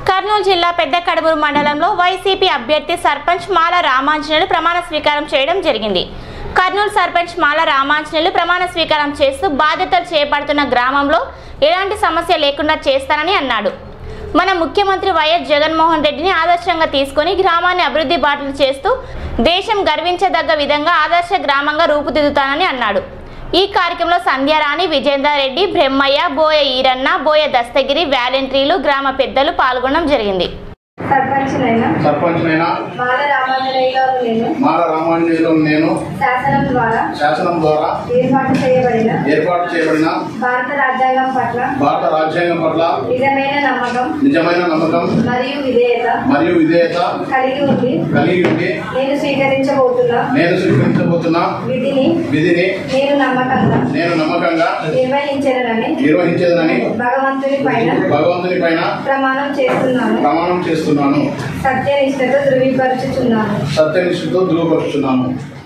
కర్నూలు జిల్లా పెద్ద కడుమూరు మండలంలో వైసీపీ అభ్యర్థి సర్పంచ్ మాల రామాంజనేయులు ప్రమాణ స్వీకారం చేయడం జరిగింది కర్నూలు సర్పంచ్ మాల రామాంజనేయులు ప్రమాణ స్వీకారం చేస్తూ బాధ్యతలు చేపడుతున్న గ్రామంలో ఎలాంటి సమస్య లేకుండా చేస్తానని అన్నాడు మన ముఖ్యమంత్రి వైఎస్ జగన్మోహన్ రెడ్డిని ఆదర్శంగా తీసుకొని గ్రామాన్ని అభివృద్ధి బాటలు చేస్తూ దేశం గర్వించదగ్గ విధంగా ఆదర్శ గ్రామంగా రూపుదిద్దుతానని అన్నాడు ఈ కార్యక్రమంలో సంధ్యారాణి విజేందర్ రెడ్డి బ్రహ్మయ్య బోయ ఈరన్న బోయ దస్తగిరి వాలంటీర్లు గ్రామ పెద్దలు పాల్గొనడం జరిగింది సర్పంచ్నైనా సర్పంచ్నైనా బాల రామాంజనేయ గారు నేను మాల రామాంజనేయులు నేను శాసనం ద్వారా శాసనం ద్వారా ఏర్పాటు చేయబడిన ఏర్పాటు చేయబడిన భారత రాజ్యాంగం పట్ల భారత రాజ్యాంగం పట్ల నిజమైన నమ్మకం నిజమైన నమ్మకం మరియు విధేయత మరియు విధేయత కలిగి ఉంది కలిగి ఉండి నేను స్వీకరించబోతున్న నేను స్వీకరించబోతున్న విధిని విధిని నేను నమ్మకంగా నేను నమ్మకంగా నిర్వహించదనని నిర్వహించేదనని భగవంతుని పైన భగవంతుని పైన ప్రమాణం చేస్తున్నాను ప్రమాణం చేస్తున్నాను సత్యనిష్టతో ధృవీకరించుచున్నాను సత్యనిష్ఠతో ధృవపరుచున్నాను